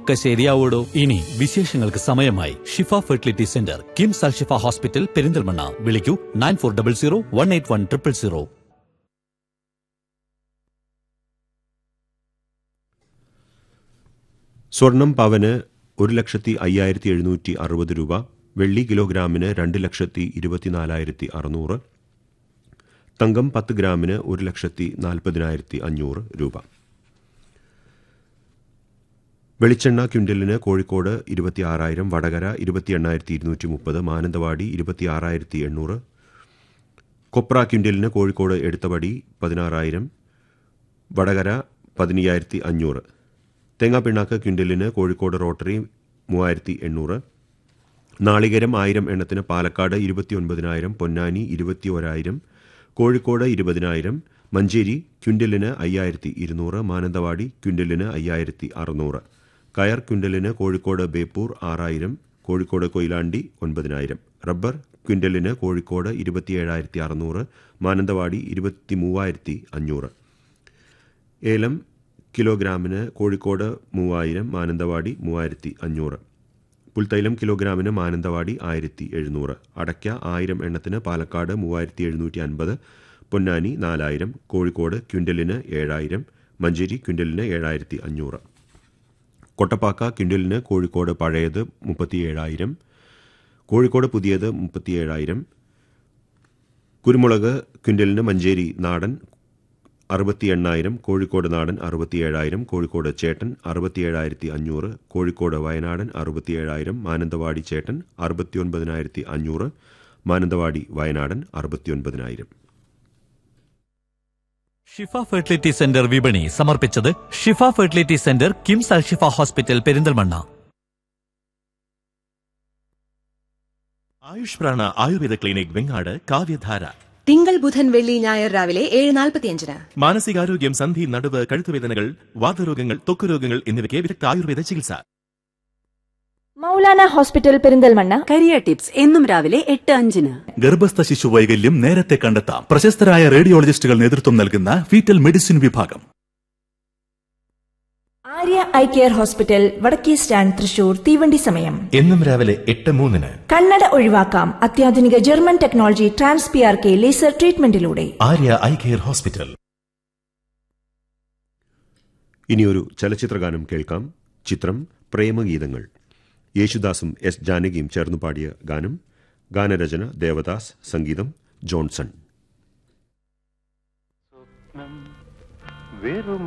ഒക്കെ ശരിയാവൂടോ ഇനി വിശേഷങ്ങൾക്ക് സമയമായി Shifa fertility centre KIMS Al Shifa hospital Perinthalmanna വിളിക്കൂ nine four double zero one eight one triple zero സ്വർണം പവന് ഒരു ലക്ഷത്തി അയ്യായിരത്തി എഴുന്നൂറ്റി അറുപത് രൂപ വെള്ളി കിലോഗ്രാമിന് രണ്ട് ലക്ഷത്തി ഇരുപത്തിനാലായിരത്തി അറുന്നൂറ് തങ്കം പത്ത് ഗ്രാമിന് ഒരു ലക്ഷത്തി നാൽപ്പതിനായിരത്തി അഞ്ഞൂറ് രൂപ വെളിച്ചെണ്ണ ക്വിൻ്റലിന് കോഴിക്കോട് ഇരുപത്തി ആറായിരം വടകര ഇരുപത്തി എണ്ണായിരത്തി ഇരുന്നൂറ്റി മുപ്പത് മാനന്തവാടി ഇരുപത്തി ആറായിരത്തി എണ്ണൂറ് കൊപ്ര ക്വിൻ്റലിന് കോഴിക്കോട് എടുത്തപടി പതിനാറായിരം വടകര പതിനയ്യായിരത്തി അഞ്ഞൂറ് തേങ്ങാപ്പിണ്ണാക്ക് ക്വിൻ്റലിന് കോഴിക്കോട് റോട്ടറി മൂവായിരത്തി എണ്ണൂറ് നാളികേരം ആയിരം എണ്ണത്തിന് പാലക്കാട് ഇരുപത്തി ഒൻപതിനായിരം പൊന്നാനി ഇരുപത്തി ഒരായിരം കോഴിക്കോട് ഇരുപതിനായിരം മഞ്ചേരി ക്വിൻ്റലിന് അയ്യായിരത്തി ഇരുന്നൂറ് മാനന്തവാടി ക്വിൻ്റലിന് അയ്യായിരത്തി അറുന്നൂറ് കയർ ക്വിൻ്റലിന് കോഴിക്കോട് ബേപ്പൂർ ആറായിരം കോഴിക്കോട് കൊയിലാണ്ടി ഒൻപതിനായിരം റബ്ബർ ക്വിൻ്റലിന് കോഴിക്കോട് ഇരുപത്തിയേഴായിരത്തി അറുന്നൂറ് മാനന്തവാടി ഇരുപത്തി മൂവായിരത്തി അഞ്ഞൂറ് ഏലം കിലോഗ്രാമിന് കോഴിക്കോട് മൂവായിരം മാനന്തവാടി മൂവായിരത്തി അഞ്ഞൂറ് പുൽത്തൈലം കിലോഗ്രാമിന് മാനന്തവാടി ആയിരത്തി എഴുന്നൂറ് അടയ്ക്ക ആയിരം എണ്ണത്തിന് പാലക്കാട് മൂവായിരത്തി എഴുന്നൂറ്റി അൻപത് പൊന്നാനി നാലായിരം കോഴിക്കോട് ക്വിൻ്റലിന് ഏഴായിരം മഞ്ചേരി ക്വിൻ്റലിന് ഏഴായിരത്തി അഞ്ഞൂറ് കൊട്ടപ്പാക്ക ക്വിൻ്റലിന് കോഴിക്കോട് പഴയത് മുപ്പത്തിയേഴായിരം കോഴിക്കോട് പുതിയത് മുപ്പത്തിയേഴായിരം കുരുമുളക് ക്വിൻ്റലിന് മഞ്ചേരി നാടൻ അറുപത്തി എണ്ണായിരം കോഴിക്കോട് നാടൻ അറുപത്തിയേഴായിരം കോഴിക്കോട് ചേട്ടൻ അറുപത്തിയേഴായിരത്തി അഞ്ഞൂറ് കോഴിക്കോട് വയനാടൻ അറുപത്തിയേഴായിരം മാനന്തവാടി ചേട്ടൻ അറുപത്തിയൊൻപതിനായിരത്തി അഞ്ഞൂറ് മാനന്തവാടി വയനാടൻ അറുപത്തിയൊൻപതിനായിരം ഷിഫ ഫെർട്ടിലിറ്റി സെന്റർ വിപണി സമർപ്പിച്ചത് Shifa fertility centre KIMS Al Shifa hospital Perinthalmanna Ayush Prana Ayurveda clinic Vengad കാവ്യധാര തിങ്കൾ ബുധൻ വെള്ളി ഞായർ രാവിലെ ഏഴ് നാൽപ്പത്തിയഞ്ചിന് മാനസികാരോഗ്യം സന്ധി നടുവ് കഴുത്തുവേദനകൾ വാതരോഗങ്ങൾ ത്വക്കുരോഗങ്ങൾ എന്നിവയ്ക്ക് വിദഗ്ധ ആയുർവേദ ചികിത്സ Maulana hospital Perinthalmanna career tips എന്നും രാവിലെ എട്ട് അഞ്ചിന് ഗർഭസ്ഥ ശിശു വൈകല്യം നേരത്തെ കണ്ടെത്താം പ്രശസ്തരായ റേഡിയോളജിസ്റ്റുകൾ നേതൃത്വം നൽകുന്ന ഫീറ്റൽ മെഡിസിൻ വിഭാഗം ആര്യ ഐ കെയർ ഹോസ്പിറ്റൽ വടക്കേ സ്റ്റാൻഡ് തൃശൂർ തീവണ്ടി സമയം എന്നും രാവിലെ എട്ട് മൂന്നിന് കണ്ണട ഒഴിവാക്കാം അത്യാധുനിക German technology trans P R K laser ട്രീറ്റ്മെന്റിലൂടെ ആര്യ ഐ കെയർ ഹോസ്പിറ്റൽ ഇനിയൊരു ചലച്ചിത്രഗാനം കേൾക്കാം ചിത്രം പ്രേമഗീതങ്ങൾ യേശുദാസും എസ് ജാനകിയും ചേർന്നു പാടിയ ഗാനം ഗാനരചന ദേവദാസ് സംഗീതം ജോൺസൺ വെറും